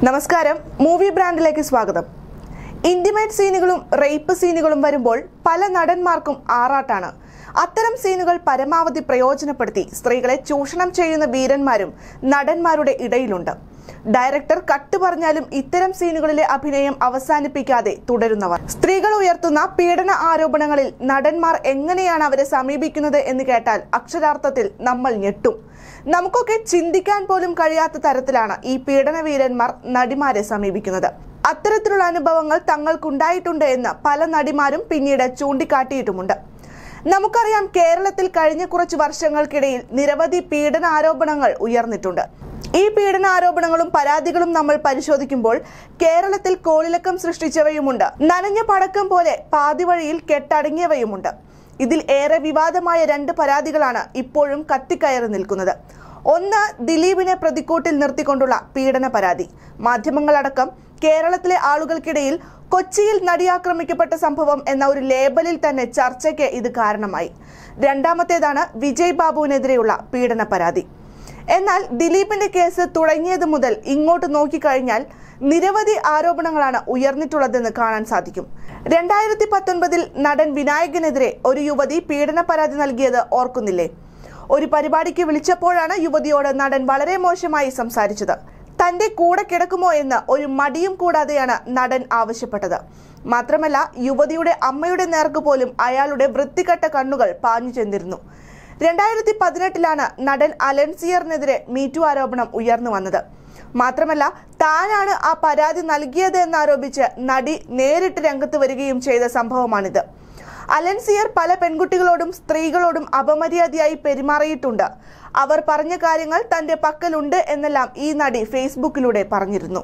നമസ്കാരം മൂവി ബ്രാൻഡിലേക്ക് സ്വാഗതം intimate സീനുകളും rape സീനുകളും വരുമ്പോൾ പല നടന്മാർക്കും ആറാട്ടാണ് അത്തരം സീനുകൾ പരമാവധി പ്രയോജനപ്പെടുത്തി സ്ത്രീകളെ ചൂഷണം ചെയ്യുന്ന വീരന്മാരും നടന്മാരുടെ ഇടയിലുണ്ട് ഡയറക്ടർ കട്ട് പറഞ്ഞാലും ഇത്തരം സീനുകളിലെ അഭിനയം അവസാനിപ്പിക്കാതെ തുടരുന്നവർ സ്ത്രീകൾ ഉയർത്തുന്ന പീഡന ആരോപണങ്ങളിൽ നടന്മാർ എങ്ങനെയാണ് അവരെ സമീപിക്കുന്നത് എന്ന് കേട്ടാൽ അക്ഷരാർത്ഥത്തിൽ നമ്മൾ ഞെട്ടും നമുക്കൊക്കെ ചിന്തിക്കാൻ പോലും കഴിയാത്ത തരത്തിലാണ് ഈ പീഡന വീരന്മാർ നടിമാരെ സമീപിക്കുന്നത് അത്തരത്തിലുള്ള അനുഭവങ്ങൾ തങ്ങൾക്കുണ്ടായിട്ടുണ്ട് എന്ന് പല നടിമാരും പിന്നീട് ചൂണ്ടിക്കാട്ടിയിട്ടുമുണ്ട് നമുക്കറിയാം കേരളത്തിൽ കഴിഞ്ഞ കുറച്ച് വർഷങ്ങൾക്കിടയിൽ നിരവധി പീഡന ആരോപണങ്ങൾ ഉയർന്നിട്ടുണ്ട് ഈ പീഡന ആരോപണങ്ങളും പരാതികളും നമ്മൾ പരിശോധിക്കുമ്പോൾ കേരളത്തിൽ കോളിളക്കം സൃഷ്ടിച്ചവയുമുണ്ട് നനഞ്ഞ പടക്കം പോലെ പാതിവഴിയിൽ കെട്ടടങ്ങിയവയുമുണ്ട് ഇതിൽ ഏറെ വിവാദമായ രണ്ട് പരാതികളാണ് ഇപ്പോഴും കത്തിക്കയറി നിൽക്കുന്നത് ഒന്ന് ദിലീപിനെ പ്രതിക്കൂട്ടിൽ നിർത്തിക്കൊണ്ടുള്ള പീഡന പരാതി മാധ്യമങ്ങളടക്കം കേരളത്തിലെ ആളുകൾക്കിടയിൽ കൊച്ചിയിൽ നടിയാക്രമിക്കപ്പെട്ട സംഭവം എന്ന ഒരു ലേബലിൽ തന്നെ ചർച്ചയ്ക്ക് ഇത് കാരണമായി രണ്ടാമത്തേതാണ് വിജയ് ബാബുവിനെതിരെയുള്ള പീഡന പരാതി എന്നാൽ ദിലീപിന്റെ കേസ് തുടങ്ങിയത് മുതൽ ഇങ്ങോട്ട് നോക്കിക്കഴിഞ്ഞാൽ നിരവധി ആരോപണങ്ങളാണ് ഉയർന്നിട്ടുള്ളതെന്ന് കാണാൻ സാധിക്കും രണ്ടായിരത്തി പത്തൊൻപതിൽ നടൻ വിനായകനെതിരെ ഒരു യുവതി പീഡന പരാതി നൽകിയത് ഓർക്കുന്നില്ലേ ഒരു പരിപാടിക്ക് വിളിച്ചപ്പോഴാണ് യുവതിയോട് നടൻ വളരെ മോശമായി സംസാരിച്ചത് തന്റെ കൂടെ കിടക്കുമോ എന്ന് ഒരു മടിയും കൂടാതെയാണ് നടൻ ആവശ്യപ്പെട്ടത് മാത്രമല്ല യുവതിയുടെ അമ്മയുടെ നേർക്ക് പോലും അയാളുടെ വൃത്തികെട്ട കണ്ണുകൾ പാഞ്ഞു ചെന്നിരുന്നു രണ്ടായിരത്തി പതിനെട്ടിലാണ് നടൻ അലൻസിയറിനെതിരെ മീറ്റു ആരോപണം ഉയർന്നു വന്നത് മാത്രമല്ല താനാണ് ആ പരാതി നൽകിയത് എന്നാരോപിച്ച് നടി നേരിട്ട് രംഗത്ത് വരികയും ചെയ്ത സംഭവമാണിത് അലൻസിയർ പല പെൺകുട്ടികളോടും സ്ത്രീകളോടും അപമര്യാദയായി പെരുമാറിയിട്ടുണ്ട് അവർ പറഞ്ഞ കാര്യങ്ങൾ തന്റെ പക്കലുണ്ട് എന്നെല്ലാം ഈ നടി ഫേസ്ബുക്കിലൂടെ പറഞ്ഞിരുന്നു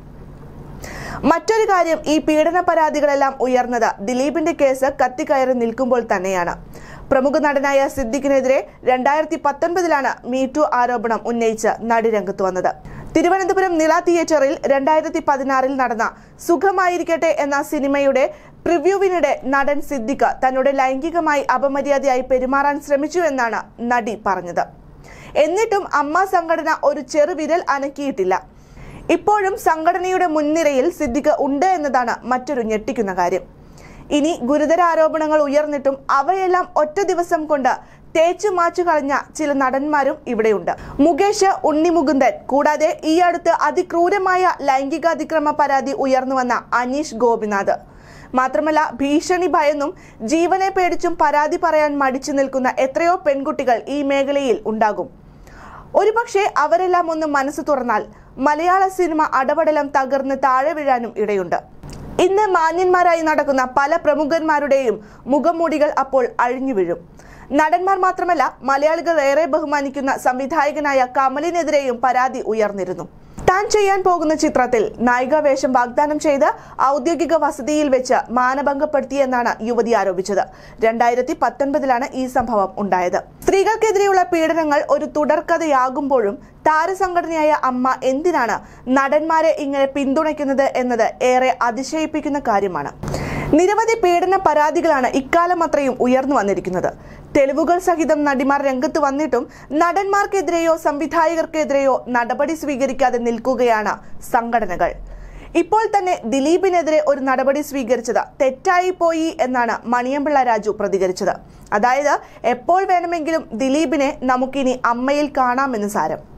മറ്റൊരു കാര്യം ഈ പീഡന പരാതികളെല്ലാം ഉയർന്നത് ദിലീപിന്റെ കേസ് കത്തിക്കയറി നിൽക്കുമ്പോൾ തന്നെയാണ് പ്രമുഖ നടനായ സിദ്ദിഖിനെതിരെ രണ്ടായിരത്തി പത്തൊൻപതിലാണ് മീറ്റു ആരോപണം ഉന്നയിച്ച് നടി രംഗത്ത് വന്നത് തിരുവനന്തപുരം നില തിയേറ്ററിൽ രണ്ടായിരത്തി പതിനാറിൽ നടന്ന സുഖമായിരിക്കട്ടെ എന്ന സിനിമയുടെ പ്രിവ്യൂവിനിടെ നടൻ സിദ്ദിഖ് തന്നോട് ലൈംഗികമായി അപമര്യാദയായി പെരുമാറാൻ ശ്രമിച്ചു എന്നാണ് നടി പറഞ്ഞത് എന്നിട്ടും അമ്മ സംഘടന ഒരു ചെറുവിരൽ അനക്കിയിട്ടില്ല ഇപ്പോഴും സംഘടനയുടെ മുൻനിരയിൽ സിദ്ദിഖ് ഉണ്ട് എന്നതാണ് മറ്റൊരു ഞെട്ടിക്കുന്ന കാര്യം ഇനി ഗുരുതര ആരോപണങ്ങൾ ഉയർന്നിട്ടും അവയെല്ലാം ഒറ്റ ദിവസം കൊണ്ട് തേച്ചു മാച്ചു കളഞ്ഞ ചില നടന്മാരും ഇവിടെയുണ്ട് മുകേഷ് ഉണ്ണിമുകുന്ദൻ കൂടാതെ ഈ അടുത്ത് അതിക്രൂരമായ ലൈംഗികാതിക്രമ പരാതി ഉയർന്നു വന്ന അനീഷ് ഗോപിനാഥ് മാത്രമല്ല ഭീഷണി ഭയന്നും ജീവനെ പേടിച്ചും പരാതി പറയാൻ മടിച്ചു നിൽക്കുന്ന എത്രയോ പെൺകുട്ടികൾ ഈ മേഖലയിൽ ഉണ്ടാകും ഒരുപക്ഷെ അവരെല്ലാം ഒന്ന് മനസ്സ് തുറന്നാൽ മലയാള സിനിമ അടപടലം തകർന്ന് താഴെ വീഴാനും ഇടയുണ്ട് ഇന്ന് മാന്യന്മാരായി നടക്കുന്ന പല പ്രമുഖന്മാരുടെയും മുഖംമൂടികൾ അപ്പോൾ അഴിഞ്ഞു വീഴും നടന്മാർ മാത്രമല്ല മലയാളികൾ ഏറെ ബഹുമാനിക്കുന്ന സംവിധായകനായ കമലിനെതിരെയും പരാതി ഉയർന്നിരുന്നു താൻ ചെയ്യാൻ പോകുന്ന ചിത്രത്തിൽ നായിക വേഷം വാഗ്ദാനം ചെയ്ത് ഔദ്യോഗിക വസതിയിൽ വെച്ച് മാനഭംഗപ്പെടുത്തിയെന്നാണ് യുവതി ആരോപിച്ചത് രണ്ടായിരത്തി പത്തൊൻപതിലാണ് ഈ സംഭവം ഉണ്ടായത് സ്ത്രീകൾക്കെതിരെയുള്ള പീഡനങ്ങൾ ഒരു തുടർക്കഥയാകുമ്പോഴും താരസംഘടനയായ അമ്മ എന്തിനാണ് നടന്മാരെ ഇങ്ങനെ പിന്തുണയ്ക്കുന്നത് എന്നത് ഏറെ അതിശയിപ്പിക്കുന്ന കാര്യമാണ് നിരവധി പീഡന പരാതികളാണ് ഇക്കാലം അത്രയും ഉയർന്നു വന്നിരിക്കുന്നത് തെളിവുകൾ സഹിതം നടിമാർ രംഗത്ത് വന്നിട്ടും നടന്മാർക്കെതിരെയോ സംവിധായകർക്കെതിരെയോ നടപടി സ്വീകരിക്കാതെ നിൽക്കുകയാണ് സംഘടനകൾ ഇപ്പോൾ തന്നെ ദിലീപിനെതിരെ ഒരു നടപടി സ്വീകരിച്ചത് തെറ്റായി പോയി എന്നാണ് മണിയമ്പിള്ള രാജു പ്രതികരിച്ചത് അതായത് എപ്പോൾ വേണമെങ്കിലും ദിലീപിനെ നമുക്കിനി അമ്മയിൽ കാണാമെന്ന് സാരം